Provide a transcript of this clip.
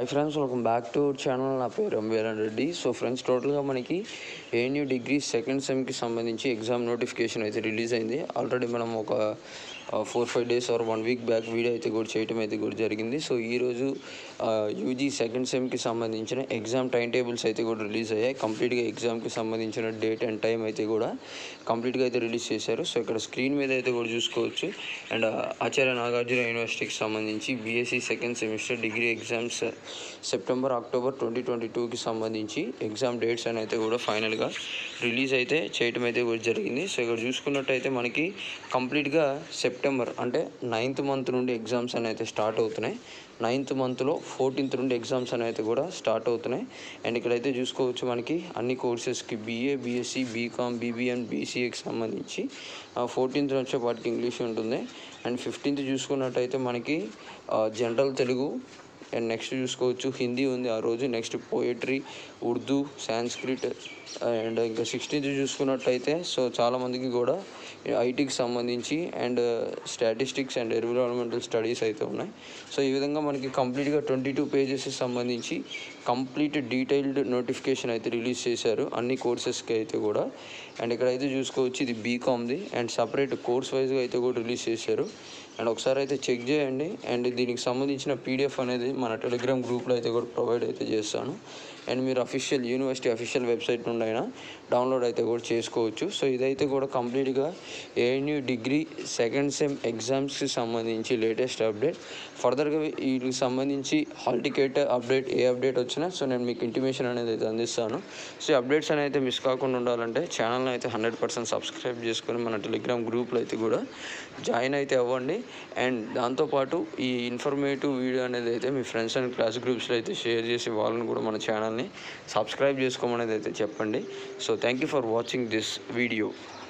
high friends welcome back to our channel నా పేరు ఎంవీరన్ Reddy so friends టోటల్గా మనకి ఏఎన్యూ డిగ్రీ సెకండ్ సెమ్కి సంబంధించి ఎగ్జామ్ నోటిఫికేషన్ అయితే రిలీజ్ అయింది ఆల్రెడీ మనం ఒక four five days or one week back video అయితే కూడా చేయటం అయితే కూడా జరిగింది సో ఈరోజు యూజీ సెకండ్ సెమ్కి సంబంధించిన ఎగ్జామ్ టైం టేబుల్స్ అయితే కూడా రిలీజ్ అయ్యాయి కంప్లీట్గా ఎగ్జామ్కి సంబంధించిన డేట్ అండ్ టైం అయితే కూడా కంప్లీట్గా అయితే రిలీజ్ చేశారు సో ఇక్కడ స్క్రీన్ మీద అయితే కూడా చూసుకోవచ్చు అండ్ ఆచార్య నాగార్జున యూనివర్సిటీకి సంబంధించి BSc second semester degree exams September October twenty twenty టూకి సంబంధించి ఎగ్జామ్ డేట్స్ అని అయితే కూడా ఫైనల్గా రిలీజ్ అయితే చేయటం అయితే కూడా జరిగింది సో ఇక్కడ చూసుకున్నట్టయితే మనకి కంప్లీట్గా సెప్టెంబర్ అంటే నైన్త్ మంత్ నుండి ఎగ్జామ్స్ అని అయితే స్టార్ట్ అవుతున్నాయి నైన్త్ మంత్లో ఫోర్టీన్త్ నుండి ఎగ్జామ్స్ అని అయితే కూడా స్టార్ట్ అవుతున్నాయి అండ్ ఇక్కడైతే చూసుకోవచ్చు మనకి అన్ని కోర్సెస్కి బీఏ బీఎస్సీ బీకామ్ బీబీఎన్ బీసీఏకి సంబంధించి ఫోర్టీన్త్ వచ్చే వాటికి ఇంగ్లీష్ ఉంటుంది అండ్ ఫిఫ్టీన్త్ చూసుకున్నట్టయితే మనకి జనరల్ తెలుగు అండ్ నెక్స్ట్ చూసుకోవచ్చు హిందీ ఉంది ఆ రోజు next poetry Urdu Sanskrit and ఇంకా సిక్స్టీన్త్ చూసుకున్నట్టయితే సో చాలామందికి కూడా ఐటీకి సంబంధించి and statistics and environmental studies అయితే ఉన్నాయి సో ఈ విధంగా మనకి కంప్లీట్గా ట్వంటీ టూ పేజెస్ సంబంధించి కంప్లీట్ డీటెయిల్డ్ నోటిఫికేషన్ అయితే రిలీజ్ చేశారు అన్ని కోర్సెస్కి అయితే కూడా అండ్ ఇక్కడైతే చూసుకోవచ్చు ఇది బీకామ్ది అండ్ సపరేట్ కోర్స్ వైజ్గా అయితే కూడా రిలీజ్ చేశారు అండ్ ఒకసారి అయితే చెక్ చేయండి అండ్ దీనికి సంబంధించిన పీడిఎఫ్ అనేది మన టెలిగ్రామ్ గ్రూప్లో అయితే కూడా ప్రొవైడ్ అయితే చేస్తాను అండ్ మీరు అఫీషియల్ యూనివర్సిటీ అఫీషియల్ వెబ్సైట్ నుండి అయినా డౌన్లోడ్ అయితే కూడా చేసుకోవచ్చు సో ఇదైతే కూడా కంప్లీట్గా ఏఎన్యూ డిగ్రీ సెకండ్ సెమ్ ఎగ్జామ్స్కి సంబంధించి లేటెస్ట్ అప్డేట్ ఫర్దర్గా వీటికి సంబంధించి హాల్ టికెట్ అప్డేట్ ఏ అప్డేట్ వచ్చినా సో నేను మీకు ఇంటిమేషన్ అనేది అయితే అందిస్తాను సో ఈ అప్డేట్స్ అనేది మిస్ కాకుండా ఉండాలంటే ఛానల్ని అయితే హండ్రెడ్ పర్సెంట్ సబ్స్క్రైబ్ చేసుకొని మన టెలిగ్రామ్ గ్రూప్లో అయితే కూడా జాయిన్ అయితే అవ్వండి అండ్ దాంతోపాటు ఈ ఇన్ఫర్మేటివ్ వీడియో అనేది అయితే మీ ఫ్రెండ్స్ అండ్ క్లాస్ గ్రూప్స్లో అయితే షేర్ చేసి వాళ్ళని కూడా మన ఛానల్ని సబ్స్క్రైబ్ చేసుకోమనేది అయితే చెప్పండి so thank you for watching this video